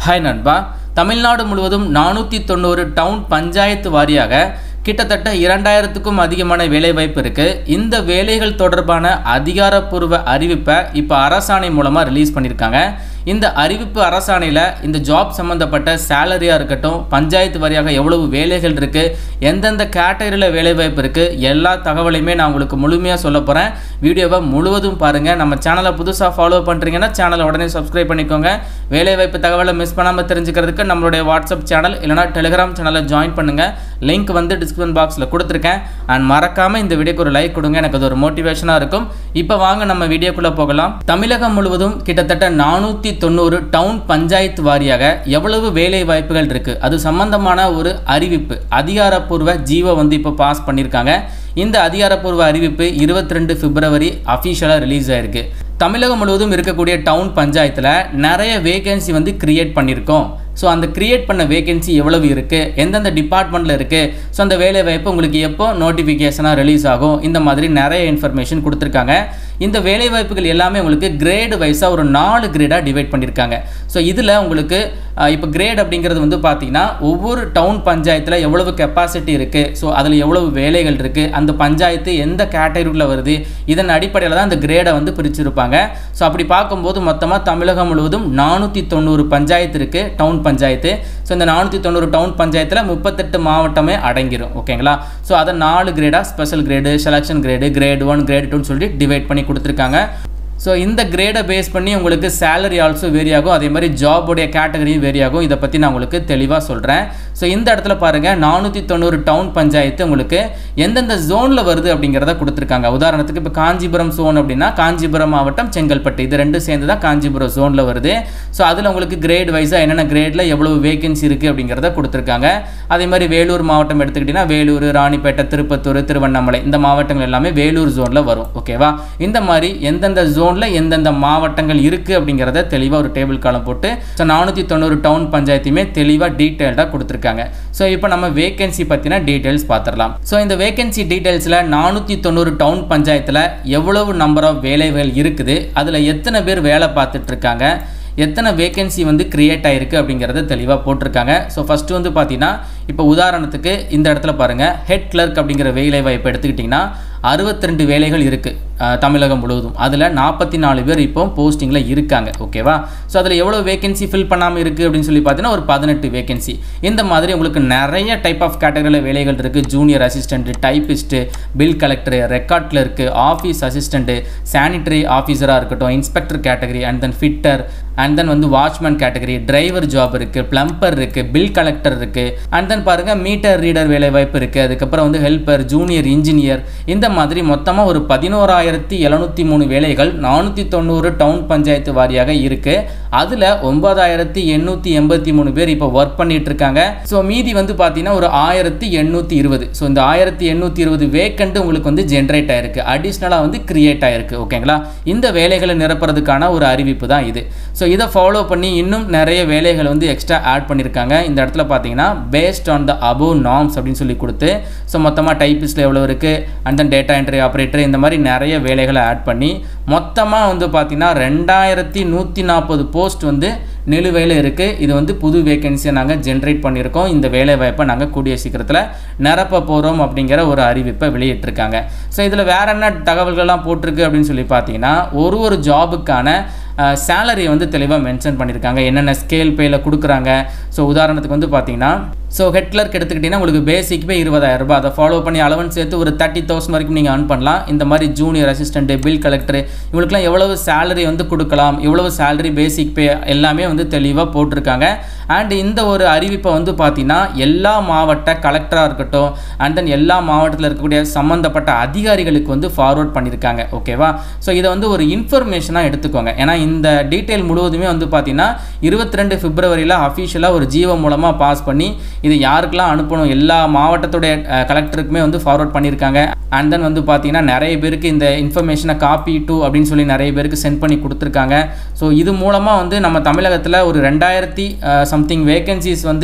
hi நண்பா தமிழ்நாடு முழுவதும் நானூற்றி தொண்ணூறு டவுன் பஞ்சாயத்து வாரியாக கிட்டத்தட்ட இரண்டாயிரத்துக்கும் அதிகமான வேலைவாய்ப்பு இருக்குது இந்த வேலைகள் தொடர்பான அதிகாரப்பூர்வ அறிவிப்பை இப்போ அரசாணை மூலமாக ரிலீஸ் பண்ணியிருக்காங்க இந்த அறிவிப்பு அரசாணையில் இந்த ஜாப் சம்மந்தப்பட்ட சேலரியாக இருக்கட்டும் பஞ்சாயத்து வாரியாக எவ்வளவு வேலைகள் இருக்குது எந்தெந்த கேட்டகரியில் வேலைவாய்ப்பு இருக்குது எல்லா தகவலையுமே நான் உங்களுக்கு முழுமையாக சொல்ல போகிறேன் வீடியோவை முழுவதும் பாருங்கள் நம்ம சேனலை புதுசாக ஃபாலோ பண்ணுறீங்கன்னா சேனலை உடனே சப்ஸ்கிரைப் பண்ணிக்கோங்க வேலைவாய்ப்பு தகவலை மிஸ் பண்ணாமல் தெரிஞ்சுக்கிறதுக்கு நம்மளுடைய வாட்ஸ்அப் சேனல் இல்லைனா டெலிகிராம் சேனலை ஜாயின் பண்ணுங்கள் லிங்க் வந்து டிஸ்கிரிப்ஷன் பாக்ஸில் கொடுத்துருக்கேன் அண்ட் மறக்காமல் இந்த வீடியோக்கு ஒரு லைக் கொடுங்க எனக்கு அது ஒரு மோட்டிவேஷனாக இருக்கும் இப்போ வாங்க நம்ம வீடியோக்குள்ளே போகலாம் தமிழகம் முழுவதும் கிட்டத்தட்ட நானூற்றி தொண்ணூறு டவுன் பஞ்சாயத்து வாரியாக எவ்வளவு வேலை வாய்ப்புகள் இருக்குது அது சம்பந்தமான ஒரு அறிவிப்பு அதிகாரப்பூர்வ ஜீவோ வந்து இப்போ பாஸ் பண்ணியிருக்காங்க இந்த அதிகாரப்பூர்வ அறிவிப்பு இருபத்தி ரெண்டு பிப்ரவரி அஃபிஷியலாக ரிலீஸ் ஆயிருக்கு தமிழகம் முழுவதும் இருக்கக்கூடிய டவுன் பஞ்சாயத்தில் நிறைய வேகன்சி வந்து கிரியேட் பண்ணியிருக்கோம் ஸோ அந்த கிரியேட் பண்ண வேகன்சி எவ்வளவு இருக்குது எந்தெந்த டிபார்ட்மெண்ட்டில் இருக்குது ஸோ அந்த வேலை வாய்ப்பு உங்களுக்கு எப்போ நோட்டிஃபிகேஷனாக ரிலீஸ் ஆகும் இந்த மாதிரி நிறைய இன்ஃபர்மேஷன் கொடுத்துருக்காங்க இந்த வேலை வாய்ப்புகள் எல்லாமே உங்களுக்கு கிரேடு வைஸாக ஒரு நாலு கிரேடாக டிவைட் பண்ணியிருக்காங்க ஸோ இதில் உங்களுக்கு இப்போ கிரேட் அப்படிங்கிறது வந்து பார்த்தீங்கன்னா ஒவ்வொரு டவுன் பஞ்சாயத்தில் எவ்வளவு கெப்பாசிட்டி இருக்குது ஸோ அதில் எவ்வளவு வேலைகள் இருக்குது அந்த பஞ்சாயத்து எந்த கேட்டகரியில் வருது இதன் அடிப்படையில் தான் அந்த கிரேடை வந்து பிரிச்சிருப்பாங்க ஸோ அப்படி பார்க்கும்போது மொத்தமாக தமிழகம் முழுவதும் நானூற்றி தொண்ணூறு பஞ்சாயத்து இருக்குது டவுன் பஞ்சாயத்து ஸோ இந்த நானூற்றி தொண்ணூறு டவுன் பஞ்சாயத்தில் முப்பத்தெட்டு மாவட்டமே அடங்கிடும் ஓகேங்களா ஸோ அதை நாலு கிரேடாக special grade selection grade grade one grade டூன்னு சொல்லி டிவைட் பண்ணி கொடுத்துருக்காங்க ஸோ இந்த கிரேடை பேஸ் பண்ணி உங்களுக்கு சேலரி ஆல்சோ வேரி ஆகும் அதே மாதிரி ஜாபுடைய கேட்டகரியும் வேரி ஆகும் இதை பற்றி நான் உங்களுக்கு தெளிவாக சொல்கிறேன் ஸோ இந்த இடத்துல பாருங்கள் நானூற்றி தொண்ணூறு டவுன் பஞ்சாயத்து உங்களுக்கு எந்தெந்த ஜோனில் வருது அப்படிங்கிறத கொடுத்துருக்காங்க உதாரணத்துக்கு இப்போ காஞ்சிபுரம் ஜோன் அப்படின்னா காஞ்சிபுரம் மாவட்டம் செங்கல்பட்டு இது ரெண்டும் சேர்ந்து தான் காஞ்சிபுரம் ஜோனில் வருது ஸோ அதில் உங்களுக்கு கிரேட் வைஸாக என்னென்ன கிரேடில் எவ்வளவு வேகன்சி இருக்குது அப்படிங்கிறத கொடுத்துருக்காங்க அதே மாதிரி வேலூர் மாவட்டம் எடுத்துக்கிட்டிங்கன்னா வேலூர் ராணிப்பேட்டை திருப்பத்தூர் திருவண்ணாமலை இந்த மாவட்டங்கள் எல்லாமே வேலூர் ஜோனில் வரும் ஓகேவா இந்த மாதிரி எந்தெந்த ஜோன் ஜோனில் எந்தெந்த மாவட்டங்கள் இருக்குது அப்படிங்கிறத தெளிவாக ஒரு டேபிள் காலம் போட்டு ஸோ நானூற்றி தொண்ணூறு டவுன் பஞ்சாயத்தையுமே தெளிவாக டீட்டெயில்டாக கொடுத்துருக்காங்க ஸோ இப்போ நம்ம வேகன்சி பற்றின டீட்டெயில்ஸ் பார்த்துடலாம் ஸோ இந்த வேகன்சி டீட்டெயில்ஸில் நானூற்றி தொண்ணூறு டவுன் பஞ்சாயத்தில் எவ்வளவு நம்பர் ஆஃப் வேலைகள் இருக்குது அதில் எத்தனை பேர் வேலை பார்த்துட்டு இருக்காங்க எத்தனை வேகன்சி வந்து க்ரியேட் ஆகிருக்கு அப்படிங்கிறத தெளிவாக போட்டிருக்காங்க ஸோ ஃபஸ்ட்டு வந்து பார்த்தீங்கன்னா இப்போ உதாரணத்துக்கு இந்த இடத்துல பாருங்கள் ஹெட் கிளர்க் அப்படிங்கிற வேலை வாய்ப்பு எடுத்துக்கிட்டிங்கன்னா அறுபத்தி ரெண்டு வேலைகள் இருக்குது தமிழகம் முழுவதும் அதில் நாற்பத்தி நாலு பேர் இப்போ போஸ்டிங்கில் இருக்காங்க ஓகேவா ஸோ அதில் எவ்வளோ வேகன்சி ஃபில் பண்ணாமல் இருக்குது அப்படின்னு சொல்லி பார்த்தீங்கன்னா ஒரு பதினெட்டு வேகன்சி இந்த மாதிரி உங்களுக்கு நிறைய டைப் ஆஃப் கேட்டகரியில் வேலைகள் இருக்குது junior assistant typist bill collector record clerk office assistant sanitary ஆஃபீஸராக இருக்கட்டும் inspector category and then fitter and then வந்து வாட்ச்மேன் கேட்டகரி டிரைவர் ஜாப் இருக்குது பிளம்பர் இருக்குது பில் கலெக்டர் இருக்குது அண்ட் தென் பாருங்கள் மீட்டர் ரீடர் வேலை வாய்ப்பு இருக்குது அதுக்கப்புறம் வந்து ஹெல்ப்பர் ஜூனியர் இன்ஜினியர் இந்த மாதிரி மொத்தமாக ஒரு பதினோராயிரத்தி எழுநூற்றி மூணு வேலைகள் நானூற்றி தொண்ணூறு டவுன் பஞ்சாயத்து வாரியாக இருக்குது அதில் ஒன்பதாயிரத்தி எண்ணூற்றி எண்பத்தி மூணு பேர் இப்போ ஒர்க் பண்ணிட்டு இருக்காங்க ஸோ மீதி வந்து பார்த்தீங்கன்னா ஒரு ஆயிரத்தி எண்ணூற்றி இருபது ஸோ இந்த ஆயிரத்தி எண்ணூற்றி இருபது வேக்கண்ட் உங்களுக்கு வந்து ஜென்ரேட் ஆயிருக்கு அடிஷ்னலாக வந்து கிரியேட் ஆயிருக்கு ஓகேங்களா இந்த வேலைகளை நிரப்புறதுக்கான ஒரு அறிவிப்பு தான் இது ஸோ இதை ஃபாலோ பண்ணி இன்னும் நிறைய வேலைகள் வந்து எக்ஸ்ட்ரா ஆட் பண்ணியிருக்காங்க இந்த இடத்துல பார்த்தீங்கன்னா based on the above norms அப்படின்னு சொல்லி கொடுத்து ஸோ மொத்தமாக டைப்பிஸ்டில் எவ்வளோ இருக்குது and then data entry operator இந்த மாதிரி நிறைய வேலைகளை ஆட் பண்ணி மொத்தமாக வந்து பார்த்திங்கன்னா ரெண்டாயிரத்தி நூற்றி நாற்பது போஸ்ட் வந்து நிலுவையில் இருக்குது இது வந்து புது வேகன்சியை நாங்கள் ஜென்ரேட் பண்ணியிருக்கோம் இந்த வேலை வாய்ப்பை நாங்கள் கூடிய சீக்கிரத்தில் நிரப்ப போகிறோம் அப்படிங்கிற ஒரு அறிவிப்பை வெளியிட்டிருக்காங்க ஸோ இதில் வேற என்ன தகவல்கள்லாம் போட்டிருக்கு அப்படின்னு சொல்லி பார்த்தீங்கன்னா ஒரு ஒரு ஜாபுக்கான சேலரியை வந்து தெளிவாக மென்ஷன் பண்ணியிருக்காங்க என்னென்ன ஸ்கேல் பேயில் கொடுக்குறாங்க ஸோ உதாரணத்துக்கு வந்து பார்த்தீங்கன்னா ஸோ ஹெட் கிளர்க் எடுத்துக்கிட்டிங்கன்னா உங்களுக்கு பேசிக் பே இருபதாயிரம் ரூபாய் அதை ஃபாலோ பண்ணி அலவன்ஸ் சேர்த்து ஒரு தேர்ட்டி தௌசண்ட் வரைக்கும் நீங்கள் அர்ன் பண்ணலாம் இந்த மாதிரி ஜூனியர் அசிஸ்டண்ட்டு பில் கலெக்டர் இவங்களுக்குலாம் எவ்வளவு சேலரி வந்து கொடுக்கலாம் எவ்வளவு சேலரி பேசிக் பே எல்லாமே வந்து தெளிவாக போட்டிருக்காங்க அண்ட் இந்த ஒரு அறிவிப்பை வந்து பார்த்தீங்கன்னா எல்லா மாவட்ட கலெக்டராக இருக்கட்டும் அண்ட் தென் எல்லா மாவட்டத்தில் இருக்கக்கூடிய சம்மந்தப்பட்ட அதிகாரிகளுக்கு வந்து ஃபார்வர்ட் பண்ணியிருக்காங்க ஓகேவா ஸோ இதை வந்து ஒரு இன்ஃபர்மேஷனாக எடுத்துக்கோங்க ஏன்னா இந்த டீட்டெயில் முழுவதுமே வந்து பார்த்தீங்கன்னா இருபத்தி ரெண்டு பிப்ரவரியில் அஃபிஷியலாக ஒரு ஜீவோ மூலமாக பாஸ் பண்ணி இது யாருக்கெல்லாம் அனுப்பணும் எல்லா மாவட்டத்துடைய கலெக்டருக்குமே வந்து ஃபார்வர்ட் பண்ணியிருக்காங்க அண்ட் தென் வந்து பார்த்தீங்கன்னா நிறைய பேருக்கு இந்த இன்ஃபர்மேஷனை காப்பி டூ அப்படின்னு சொல்லி நிறைய பேருக்கு சென்ட் பண்ணி கொடுத்துருக்காங்க ஸோ இது மூலமாக வந்து நம்ம தமிழகத்தில் ஒரு ரெண்டாயிரத்தி சம்திங் வேகன்சிஸ் வந்து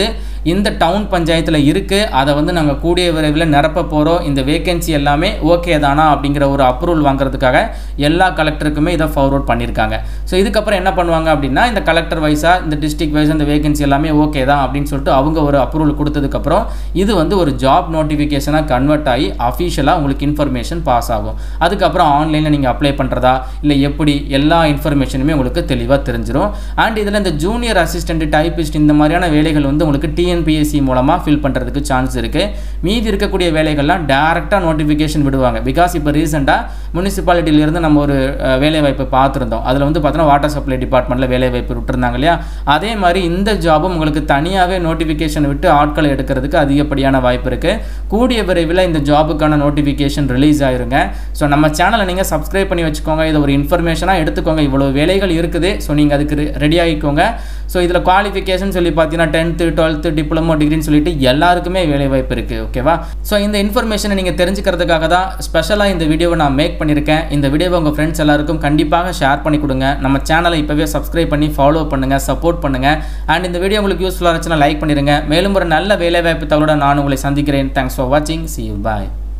இந்த டவுன் பஞ்சாயத்தில் இருக்குது அதை வந்து நாங்கள் கூடிய விரைவில் நிரப்ப போகிறோம் இந்த வேகன்சி எல்லாமே ஓகே தானா அப்படிங்கிற ஒரு அப்ரூவல் வாங்குறதுக்காக எல்லா கலெக்டருக்குமே இதை ஃபார்வர்ட் பண்ணியிருக்காங்க ஸோ இதுக்கப்புறம் என்ன பண்ணுவாங்க அப்படின்னா இந்த கலெக்டர் வைஸாக இந்த டிஸ்ட்ரிக்ட் வைஸ் இந்த வேகன்சி எல்லாமே ஓகே தான் அப்படின்னு சொல்லிட்டு அவங்க ஒரு அப்ரூவல் கொடுத்ததுக்கப்புறம் இது வந்து ஒரு ஜாப் நோட்டிஃபிகேஷனாக கன்வெர்ட் ஆகி அஃபிஷியலாக உங்களுக்கு இன்ஃபர்மேஷன் பாஸ் ஆகும் அதுக்கப்புறம் ஆன்லைனில் நீங்கள் அப்ளை பண்ணுறதா இல்லை எப்படி எல்லா இன்ஃபர்மேஷனுமே உங்களுக்கு தெளிவாக தெரிஞ்சிடும் அண்ட் இதில் இந்த ஜூனியர் அசிஸ்டன்ட் டைப்பிஸ்ட் இந்த மாதிரியான வேலைகள் வந்து உங்களுக்கு டிஎன்பிஎஸ்சி மூலமாக ஃபில் பண்ணுறதுக்கு சான்ஸ் இருக்குது மீதி இருக்கக்கூடிய வேலைகள்லாம் டேரெக்டாக நோட்டிஃபிகேஷன் விடுவாங்க பிகாஸ் இப்போ ரீசெண்டாக முனிசிபாலிட்டியிலேருந்து நம்ம ஒரு அஹ், வேலைவாய்ப்பு பார்த்துருந்தோம் அதில் வந்து பார்த்தோன்னா வாட்டர் சப்ளை டிபார்ட்மெண்ட்டில் வேலைவாய்ப்பு விட்டுருந்தாங்க இல்லையா அதே மாதிரி இந்த ஜாபும் உங்களுக்கு தனியாகவே நோட்டிஃபிகேஷன் விட்டு ஆட்களை எடுக்கிறதுக்கு அதிகப்படியான வாய்ப்பு இருக்குது கூடிய விரைவில் இந்த ஜாபுக்கான நோட்டிஃபிகேஷன் ரிலீஸ் ஆயிருங்க ஸோ நம்ம சேனலை நீங்கள் சப்ஸ்கிரைப் பண்ணி வச்சுக்கோங்க இதை ஒரு இன்ஃபர்மேஷனாக எடுத்துக்கோங்க இவ்வளோ வேலைகள் இருக்குது ஸோ நீங்கள் அதுக்கு ரெடி ஆகிக்கோங்க ஸோ இதில் குவாலிஃபிகேஷன் சொல்லி பார்த்தீங்கன்னா டென்த்து டுவெல்த்து டிப்ளமோ டிகிரின்னு சொல்லிட்டு எல்லாருக்குமே வேலை வாய்ப்பு இருக்குது ஓகேவா ஸோ இந்த இன்ஃபர்மேஷனை நீங்கள் தெரிஞ்சுக்கிறதுக்காக தான் ஸ்பெஷலாக இந்த வீடியோவை நான் மேக் பண்ணியிருக்கேன் இந்த வீடியோவை உங்கள் ஃப்ரெண்ட்ஸ் எல்லாருக்கும் கண்டிப்பாக ஷேர் பண்ணி கொடுங்க நம்ம சேனலை இப்போவே சப்ஸ்கிரைப் பண்ணி ஃபாலோ பண்ணுங்கள் சப்போர்ட் பண்ணுங்கள் அண்ட் இந்த வீடியோ உங்களுக்கு யூஸ்ஃபுல்லாக இருந்துச்சுன்னா லைக் பண்ணிடுங்க மேலும் ஒரு நல்ல வேலைவாய்ப்பு தகவலோட நான் உங்களை சந்திக்கிறேன் தேங்க்ஸ் ஃபார் வாட்சிங் சி யூ பாய்